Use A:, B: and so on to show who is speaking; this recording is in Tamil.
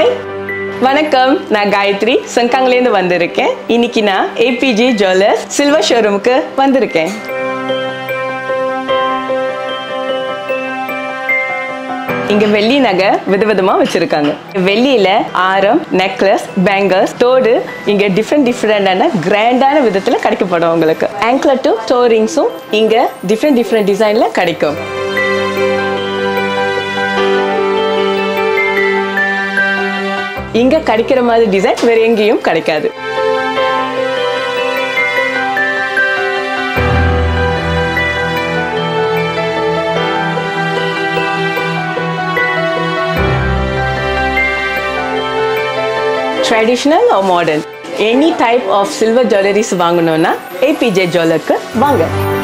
A: ஹாய் வணக்கம் நான் காயத்ரி செங்காங்லேருந்து வந்திருக்கேன் இன்னைக்கு நான் ஏபிஜி ஜுவல்லர்ஸ் சில்வர் ஷோரூமுக்கு வந்திருக்கேன் இங்க வெள்ளி நகை விதவிதமா வச்சிருக்காங்க வெள்ளியில ஆரம் நெக்லஸ் பேங்கல்ஸ் தோடு இங்க டிஃப்ரெண்ட் டிஃப்ரெண்டான கிராண்டான விதத்துல கிடைக்கப்படும் உங்களுக்கு ஆங்க்லட்டும் டோரிங்ஸும் இங்க டிஃப்ரெண்ட் டிஃப்ரெண்ட் டிசைன்ல கிடைக்கும் இங்க கிடைக்கிற மாதிரி டிசைன் வேற எங்கேயும் கிடைக்காது traditional or modern any type of silver jewelleries வாங்கணும்னா ஏபிஜே ஜுவல்லருக்கு வாங்க